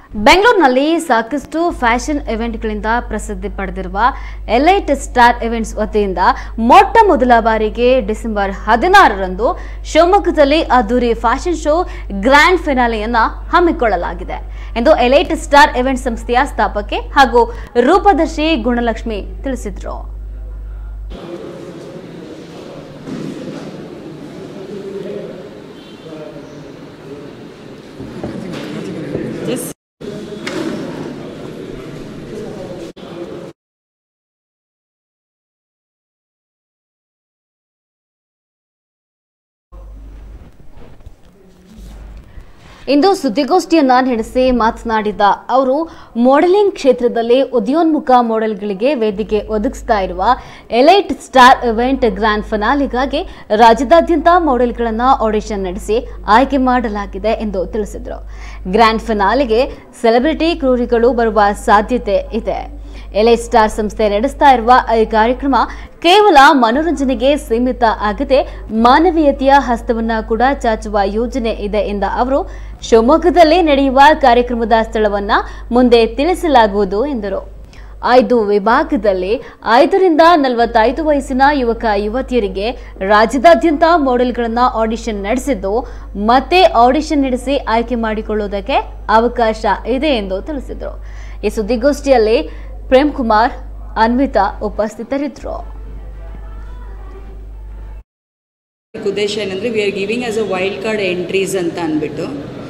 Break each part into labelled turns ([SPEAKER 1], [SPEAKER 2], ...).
[SPEAKER 1] ಬೆಂಗಳೂರಿನಲ್ಲಿ ಸಾಕಷ್ಟು ಫ್ಯಾಷನ್ ಇವೆಂಟ್ಗಳಿಂದ ಪ್ರಸಿದ್ಧಿ ಪಡೆದಿರುವ ಎಲೈಟ್ ಸ್ಟಾರ್ ಇವೆಂಟ್ಸ್ ವತಿಯಿಂದ ಮೊಟ್ಟ ಮೊದಲ ಬಾರಿಗೆ ಡಿಸೆಂಬರ್ ಹದಿನಾರರಂದು ಶಿವಮೊಗ್ಗದಲ್ಲಿ ಅದ್ದೂರಿ ಫ್ಯಾಷನ್ ಶೋ ಗ್ರ್ಯಾಂಡ್ ಫಿನಾಲೆಯನ್ನ ಹಮ್ಮಿಕೊಳ್ಳಲಾಗಿದೆ ಎಂದು ಎಲೈಟ್ ಸ್ಟಾರ್ ಇವೆಂಟ್ ಸಂಸ್ಥೆಯ ಸ್ಥಾಪಕಿ ಹಾಗೂ ರೂಪದರ್ಶಿ ಗುಣಲಕ್ಷ್ಮಿ ತಿಳಿಸಿದರು ಇಂದು ಸುದ್ದಿಗೋಷ್ಠಿಯನ್ನ ನಡೆಸಿ ಮಾತನಾಡಿದ ಅವರು ಮಾಡೆಲಿಂಗ್ ಕ್ಷೇತ್ರದಲ್ಲಿ ಉದಯೋನ್ಮುಖ ಮಾಡೆಲ್ಗಳಿಗೆ ವೇದಿಕೆ ಒದಗಿಸ್ತಾ ಇರುವ ಎಲೈಟ್ ಸ್ಟಾರ್ ಇವೆಂಟ್ ಗ್ರ್ಯಾಂಡ್ ಫಿನಾಲಿಗಾಗಿ ರಾಜ್ಯದಾದ್ಯಂತ ಮಾಡೆಲ್ಗಳನ್ನು ಆಡಿಷನ್ ನಡೆಸಿ ಆಯ್ಕೆ ಮಾಡಲಾಗಿದೆ ಎಂದು ತಿಳಿಸಿದರು ಗ್ರ್ಯಾಂಡ್ ಫಿನಾಲಿಗೆ ಸೆಲೆಬ್ರಿಟಿ ಕ್ರೂರಿಗಳು ಬರುವ ಸಾಧ್ಯತೆ ಇದೆ ಎಲೈಟ್ ಸ್ಟಾರ್ ಸಂಸ್ಥೆ ನಡೆಸ್ತಾ ಇರುವ ಈ ಕಾರ್ಯಕ್ರಮ ಕೇವಲ ಮನೋರಂಜನೆಗೆ ಸೀಮಿತ ಆಗದೆ ಮಾನವೀಯತೆಯ ಹಸ್ತವನ್ನ ಕೂಡ ಚಾಚುವ ಯೋಜನೆ ಇದೆ ಎಂದ ಅವರು ಶಿವಮೊಗ್ಗದಲ್ಲಿ ನಡೆಯುವ ಕಾರ್ಯಕ್ರಮದ ಸ್ಥಳವನ್ನ ಮುಂದೆ ತಿಳಿಸಲಾಗುವುದು ಎಂದರು ಐದು ವಿಭಾಗದಲ್ಲಿ ಐದರಿಂದ ನಲವತ್ತೈದು ವಯಸ್ಸಿನ ಯುವಕ ಯುವತಿಯರಿಗೆ ರಾಜ್ಯದಾದ್ಯಂತ ಮಾಡೆಲ್ಗಳನ್ನ ಆಡಿಷನ್ ನಡೆಸಿದ್ದು ಮತ್ತೆ ಆಡಿಷನ್ ನಡೆಸಿ ಆಯ್ಕೆ ಮಾಡಿಕೊಳ್ಳುವುದಕ್ಕೆ ಅವಕಾಶ ಇದೆ ಎಂದು ತಿಳಿಸಿದರು ಈ ಸುದ್ದಿಗೋಷ್ಠಿಯಲ್ಲಿ ಪ್ರೇಮ್ ಕುಮಾರ್ ಅನ್ವಿತಾ ಉಪಸ್ಥಿತರಿದ್ದರು
[SPEAKER 2] ಉದ್ದೇಶ ಏನಂದರೆ we are giving as a wild card entries ಅಂತ ಅಂದ್ಬಿಟ್ಟು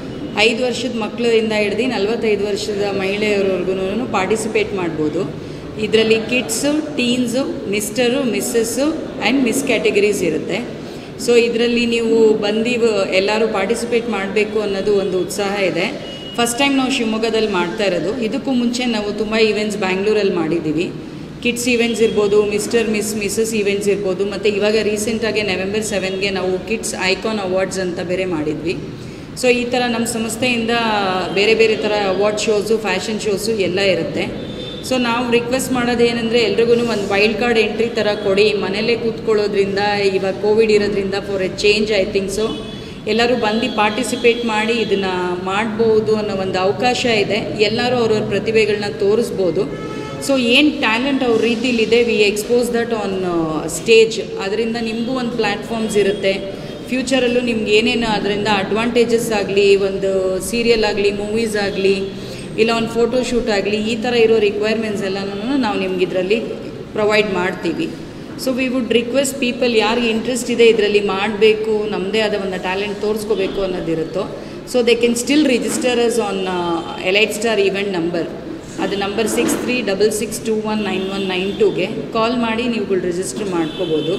[SPEAKER 2] ಐದು ವರ್ಷದ ಮಕ್ಕಳಿಂದ ಹಿಡ್ದು ನಲವತ್ತೈದು ವರ್ಷದ ಮಹಿಳೆಯರವರೆಗೂ ಪಾರ್ಟಿಸಿಪೇಟ್ ಮಾಡ್ಬೋದು ಇದರಲ್ಲಿ kids teens mister Mrs and miss categories ಇರುತ್ತೆ ಸೊ ಇದರಲ್ಲಿ ನೀವು ಬಂದು ಎಲ್ಲರೂ ಪಾರ್ಟಿಸಿಪೇಟ್ ಮಾಡಬೇಕು ಅನ್ನೋದು ಒಂದು ಉತ್ಸಾಹ ಇದೆ ಫಸ್ಟ್ ಟೈಮ್ ನಾವು ಶಿವಮೊಗ್ಗದಲ್ಲಿ ಮಾಡ್ತಾ ಇರೋದು ಇದಕ್ಕೂ ಮುಂಚೆ ನಾವು ತುಂಬ ಈವೆಂಟ್ಸ್ ಬ್ಯಾಂಗ್ಳೂರಲ್ಲಿ ಮಾಡಿದ್ದೀವಿ ಕಿಡ್ಸ್ ಈವೆಂಟ್ಸ್ ಇರ್ಬೋದು ಮಿಸ್ಟರ್ ಮಿಸ್ ಮಿಸಸ್ ಈವೆಂಟ್ಸ್ ಇರ್ಬೋದು ಮತ್ತು ಇವಾಗ ರೀಸೆಂಟಾಗಿ ನವೆಂಬರ್ ಸೆವೆನ್ಗೆ ನಾವು ಕಿಡ್ಸ್ ಐಕಾನ್ ಅವಾರ್ಡ್ಸ್ ಅಂತ ಬೇರೆ ಮಾಡಿದ್ವಿ ಸೊ ಈ ಥರ ನಮ್ಮ ಸಂಸ್ಥೆಯಿಂದ ಬೇರೆ ಬೇರೆ ಥರ ಅವಾರ್ಡ್ ಶೋಸು ಫ್ಯಾಷನ್ ಶೋಸು ಎಲ್ಲ ಇರುತ್ತೆ ಸೊ ನಾವು ರಿಕ್ವೆಸ್ಟ್ ಮಾಡೋದು ಏನಂದರೆ ಎಲ್ರಿಗೂ ಒಂದು ವೈಲ್ಡ್ ಕಾರ್ಡ್ ಎಂಟ್ರಿ ಥರ ಕೊಡಿ ಮನೇಲೇ ಕೂತ್ಕೊಳ್ಳೋದ್ರಿಂದ ಇವಾಗ ಕೋವಿಡ್ ಇರೋದ್ರಿಂದ for a change I think so ಎಲ್ಲರೂ ಬಂದು ಪಾರ್ಟಿಸಿಪೇಟ್ ಮಾಡಿ ಇದನ್ನು ಮಾಡ್ಬೋದು ಅನ್ನೋ ಒಂದು ಅವಕಾಶ ಇದೆ ಎಲ್ಲರೂ ಅವ್ರವ್ರ ಪ್ರತಿಭೆಗಳನ್ನ ತೋರಿಸ್ಬೋದು ಸೊ ಏನು ಟ್ಯಾಲೆಂಟ್ ಅವ್ರ ರೀತಿಲಿದೆ we expose that on stage ಅದರಿಂದ ನಿಮಗೂ ಒಂದು ಪ್ಲ್ಯಾಟ್ಫಾರ್ಮ್ಸ್ ಇರುತ್ತೆ ಫ್ಯೂಚರಲ್ಲೂ ನಿಮ್ಗೆ ಏನೇನು ಅದರಿಂದ ಅಡ್ವಾಂಟೇಜಸ್ ಆಗಲಿ ಒಂದು ಸೀರಿಯಲ್ ಆಗಲಿ ಮೂವೀಸ್ ಆಗಲಿ ಇಲ್ಲ ಒಂದು ಫೋಟೋ ಶೂಟ್ ಆಗಲಿ ಈ ಥರ ಇರೋ ರಿಕ್ವೈರ್ಮೆಂಟ್ಸ್ ಎಲ್ಲನೂ ನಾವು ನಿಮ್ಗೆ ಇದರಲ್ಲಿ ಪ್ರೊವೈಡ್ ಮಾಡ್ತೀವಿ so we would request people ಯಾರಿಗೆ ಇಂಟ್ರೆಸ್ಟ್ ಇದೆ ಇದರಲ್ಲಿ ಮಾಡಬೇಕು ನಮ್ಮದೇ ಆದ ಒಂದು ಟ್ಯಾಲೆಂಟ್ ತೋರಿಸ್ಕೋಬೇಕು ಅನ್ನೋದಿರುತ್ತೋ so they can still register us on elite star event number ಅದು number six three double six two one nine one nine ಟೂಗೆ ಕಾಲ್ ಮಾಡಿ ನೀವುಗಳು ರಿಜಿಸ್ಟರ್ ಮಾಡ್ಕೋಬೋದು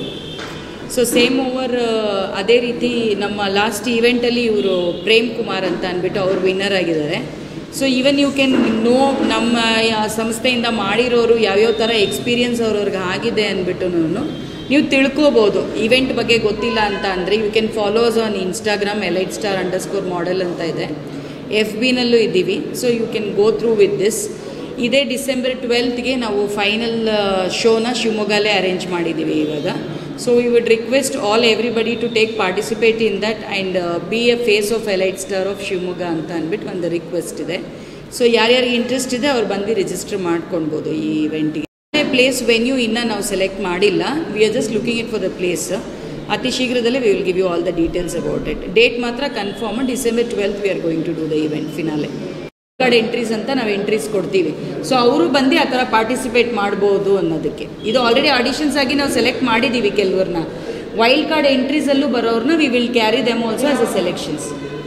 [SPEAKER 2] ಸೊ ಸೇಮ್ ಓವರ್ ಅದೇ ರೀತಿ ನಮ್ಮ ಲಾಸ್ಟ್ ಈವೆಂಟಲ್ಲಿ ಇವರು ಪ್ರೇಮ್ ಕುಮಾರ್ ಅಂತ ಅಂದ್ಬಿಟ್ಟು ಅವ್ರು ವಿನ್ನರ್ ಆಗಿದ್ದಾರೆ so even you can know ನಮ್ಮ ಯಾ- ಸಂಸ್ಥೆಯಿಂದ ಮಾಡಿರೋರು ಯಾವ್ಯಾವ ಥರ ಎಕ್ಸ್ಪೀರಿಯನ್ಸ್ ಅವ್ರವ್ರಿಗೆ ಆಗಿದೆ ಅಂದ್ಬಿಟ್ಟು ನೀವು ತಿಳ್ಕೊಬೋದು ಇವೆಂಟ್ ಬಗ್ಗೆ ಗೊತ್ತಿಲ್ಲ ಅಂತ ಅಂದರೆ you can follows on Instagram elite star underscore model ಅಂತ ಇದೆ ಎಫ್ ಬಿನಲ್ಲೂ ಇದ್ದೀವಿ so you can go through with this ಇದೇ ಡಿಸೆಂಬರ್ ಟ್ವೆಲ್ತ್ಗೆ ನಾವು ಫೈನಲ್ ಶೋನ ಶಿವಮೊಗ್ಗಲ್ಲೇ ಅರೇಂಜ್ ಮಾಡಿದ್ದೀವಿ ಇವಾಗ so we would request all everybody to take participate in that and be a face of elite star of Shivamogga ಅಂತ ಅಂದ್ಬಿಟ್ಟು ಒಂದು ರಿಕ್ವೆಸ್ಟ್ ಇದೆ ಸೊ ಯಾರ್ಯಾರಿಗೆ ಇಂಟ್ರೆಸ್ಟ್ ಇದೆ ಅವ್ರು ಬಂದು ರಿಜಿಸ್ಟರ್ ಮಾಡ್ಕೊಳ್ಬೋದು ಈ ಇವೆಂಟಿಗೆ ಪ್ಲೇಸ್ ವೆನ್ಯೂ ಇನ್ನೂ ನಾವು ಸೆಲೆಕ್ಟ್ ಮಾಡಿಲ್ಲ we are just looking it for the place ಅತಿ ಶೀಘ್ರದಲ್ಲೇ we will give you all the details about it date ಮಾತ್ರ confirm December twelfth we are going to do the event finale card entries ಅಂತ ನಾವು entries ಕೊಡ್ತೀವಿ so ಅವರು ಬಂದು ಆ ಥರ ಪಾರ್ಟಿಸಿಪೇಟ್ ಮಾಡ್ಬೋದು ಅನ್ನೋದಕ್ಕೆ ಇದು ಆಲ್ರೆಡಿ ಆಡಿಷನ್ಸ್ ಆಗಿ ನಾವು ಸೆಲೆಕ್ಟ್ ಮಾಡಿದ್ದೀವಿ ಕೆಲವ್ರನ್ನ ವೈಲ್ಡ್ ಕಾರ್ಡ್ ಎಂಟ್ರೀಸಲ್ಲೂ ಬರೋರನ್ನ we will carry them also as a selections